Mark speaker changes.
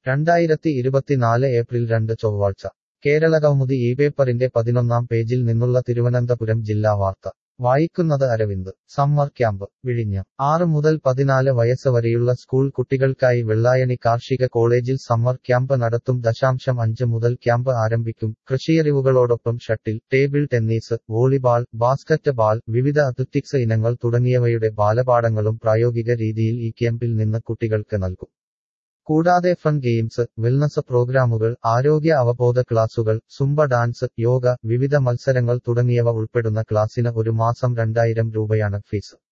Speaker 1: രണ്ടായിരത്തി ഇരുപത്തിനാല് ഏപ്രിൽ രണ്ട് ചൊവ്വാഴ്ച കേരളകൗമുദി ഈ പേപ്പറിന്റെ പതിനൊന്നാം പേജിൽ നിന്നുള്ള തിരുവനന്തപുരം ജില്ലാ വാർത്ത വായിക്കുന്നത് അരവിന്ദ് സമ്മർ ക്യാമ്പ് വിഴിഞ്ഞം ആറ് മുതൽ പതിനാല് വയസ്സ് വരെയുള്ള സ്കൂൾ കുട്ടികൾക്കായി വെള്ളായണി കാർഷിക കോളേജിൽ സമ്മർ ക്യാമ്പ് നടത്തും ദശാംശം അഞ്ച് മുതൽ ക്യാമ്പ് ആരംഭിക്കും കൃഷിയറിവുകളോടൊപ്പം shuttle table tennis volleyball basketball വിവിധ അത്ലറ്റിക്സ് ഇനങ്ങൾ തുടങ്ങിയവയുടെ ബാലപാഠങ്ങളും പ്രായോഗിക രീതിയിൽ ഈ ക്യാമ്പിൽ നിന്ന് കുട്ടികൾക്ക് നൽകും കൂടാതെ ഫൺ ഗെയിംസ് വെൽനസ് പ്രോഗ്രാമുകൾ ആരോഗ്യ അവബോധ ക്ലാസുകൾ സുംബ ഡാൻസ് യോഗ വിവിധ മത്സരങ്ങൾ തുടങ്ങിയവ ഉൾപ്പെടുന്ന ക്ലാസിന് ഒരു മാസം രണ്ടായിരം രൂപയാണ് ഫീസ്